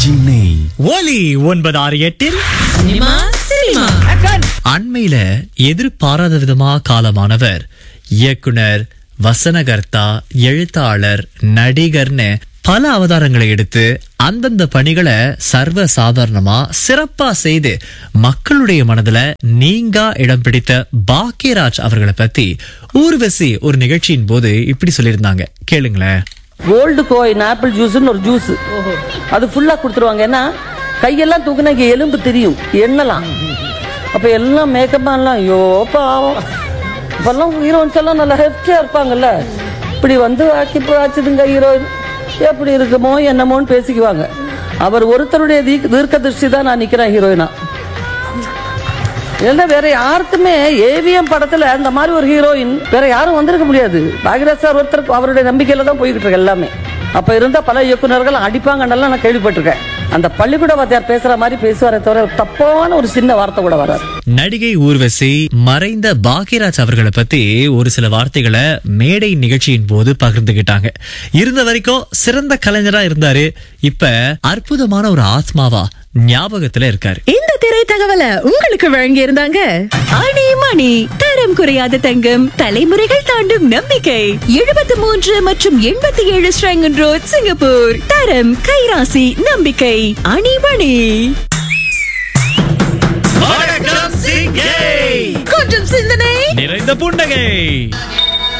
சென்னை ஒலி ஒன்பது ஆறு எட்டில் சினிமா சினிமா அண்மையில எதிர்பாராத விதமா காலமானவர் இயக்குனர் வசனகர்த்தா எழுத்தாளர் நடிகர்னு பல அவதாரங்களை எடுத்து அந்தந்த பணிகளை சர்வ சாதாரணமா சிறப்பா செய்து மக்களுடைய மனதுல நீங்கா இடம் பிடித்த பாக்கியராஜ் அவர்களை பத்தி ஊர்வசி ஒரு நிகழ்ச்சியின் போது இப்படி சொல்லியிருந்தாங்க கேளுங்களேன் கோல்டு கோயின் ஆப்பிள் ஜூஸ்னு ஒரு ஜூஸ் அது ஃபுல்லா கொடுத்துருவாங்க ஏன்னா கையெல்லாம் தூக்குனா இங்க எலும்பு தெரியும் எண்ணலாம் அப்ப எல்லாம் மேக்கப் எல்லாம் ஐயோ பாவம் இப்பெல்லாம் ஹீரோயின்ஸ் எல்லாம் நல்லா ஹெஃப்டியா இருப்பாங்கல்ல இப்படி வந்து ஆக்கி இப்போ ஆச்சுதுங்க ஹீரோயின் எப்படி இருக்குமோ என்னமோன்னு பேசிக்குவாங்க அவர் ஒருத்தருடைய தீ- தீர்க்க திருஷ்டி தான் நான் நிக்கிறேன் ஹீரோயினா இல்ல வேற யாருக்குமே ஏவிஎம் படத்துல அந்த மாதிரி ஒரு ஹீரோயின் வேற யாரும் வந்திருக்க முடியாது பாக்யராஜ் சார் ஒருத்தருக்கு அவருடைய நம்பிக்கையில தான் போய்கிட்டு இருக்கு எல்லாமே அப்ப இருந்த பல இயக்குனர்கள் அடிப்பாங்கன்னெல்லாம் நான் கேள்விப்பட்டிருக்கேன் அந்த பள்ளிக்கூட வாத்தியார் பேசுற மாதிரி பேசுவாரே தவிர தப்பான ஒரு சின்ன வார்த்தை கூட வராது நடிகை ஊர்வசி மறைந்த பாக்யராஜ் அவர்களை பத்தி ஒரு சில வார்த்தைகளை மேடை நிகழ்ச்சியின் போது பகிர்ந்துகிட்டாங்க இருந்த வரைக்கும் சிறந்த கலைஞரா இருந்தாரு இப்ப அற்புதமான ஒரு ஆத்மாவா ஞாபகத்துல இருக்காரு இந்த திரை தகவலை உங்களுக்கு வழங்கி இருந்தாங்க ஆணி மணி தரம் குறையாத தங்கம் தலைமுறைகள் தாண்டும் நம்பிக்கை எழுபத்தி மூன்று மற்றும் எண்பத்தி ஏழு ஸ்ரங்கன் ரோட் சிங்கப்பூர் தரம் கைராசி நம்பிக்கை அணி மணி வணக்கம் சிங்கை கொஞ்சம் சிந்தனை நிறைந்த புன்னகை